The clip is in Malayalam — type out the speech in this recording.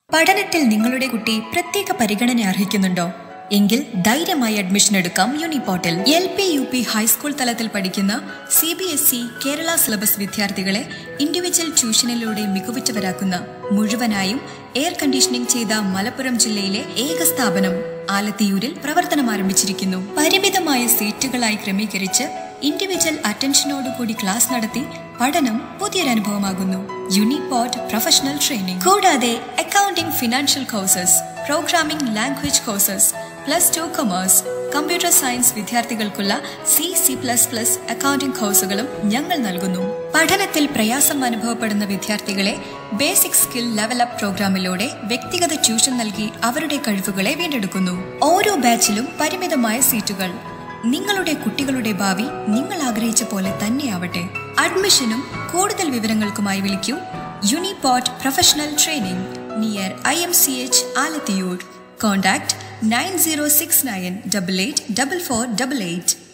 പഠനത്തിൽ നിങ്ങളുടെ കുട്ടി പ്രത്യേക പരിഗണന അർഹിക്കുന്നുണ്ടോ എങ്കിൽ ധൈര്യമായി അഡ്മിഷൻ എടുക്കാം യൂണിപോർട്ടിൽ L P U P high school തലത്തിൽ പഠിക്കുന്ന C B S E Kerala syllabus വിദ്യാർത്ഥികളെ ഇൻഡിവിജ്വൽ ട്യൂഷനിലൂടെ മികവുറ്റവരാക്കുന്ന മുഴുവനായും എയർ കണ്ടീഷനിംഗ് ചെയ്ത മലപ്പുറം ജില്ലയിലെ ഏക സ്ഥാപനം ആലത്തിയൂരിൽ പ്രവർത്തനം ആരംഭിച്ചിരിക്കുന്നു പരിമിതമായ സീറ്റുകളായി ക്രമീകരിച്ച് ഇൻഡിവിജ്വൽ അറ്റൻഷനോടുകൂടി ക്ലാസ് നടത്തി പഠനം പുതിയൊരനുഭവമാകുന്നു യൂണിപോർട്ട് പ്രൊഫഷണൽ ട്രെയിനിംഗ് കൂടാതെ accounting financial courses programming language courses plus two commerce computer science വിദ്യാർത്ഥികൾക്കുള്ള C C plus plus accounting കോഴ്സുകളും ഞങ്ങൾ നൽകുന്നു പഠനത്തിൽ പ്രയാസം അനുഭവപ്പെടുന്ന വിദ്യാർത്ഥികളെ ബേസിക് സ്കിൽ ലെവലപ്പ് പ്രോഗ്രാമിലൂടെ വ്യക്തിഗത ട്യൂഷൻ നൽകി അവരുടെ കഴിവുകളെ വീണ്ടെടുക്കുന്നു ഓരോ ബാച്ചിലും പരിമിതമായ സീറ്റുകൾ നിങ്ങളുടെ കുട്ടികളുടെ ഭാവി നിങ്ങൾ ആഗ്രഹിച്ച പോലെ തന്നെയാവട്ടെ അഡ്മിഷനും കൂടുതൽ വിവരങ്ങൾക്കുമായി വിളിക്കൂ Uniport professional training near I M C H Alathiyur contact nine zero six nine double eight double four double eight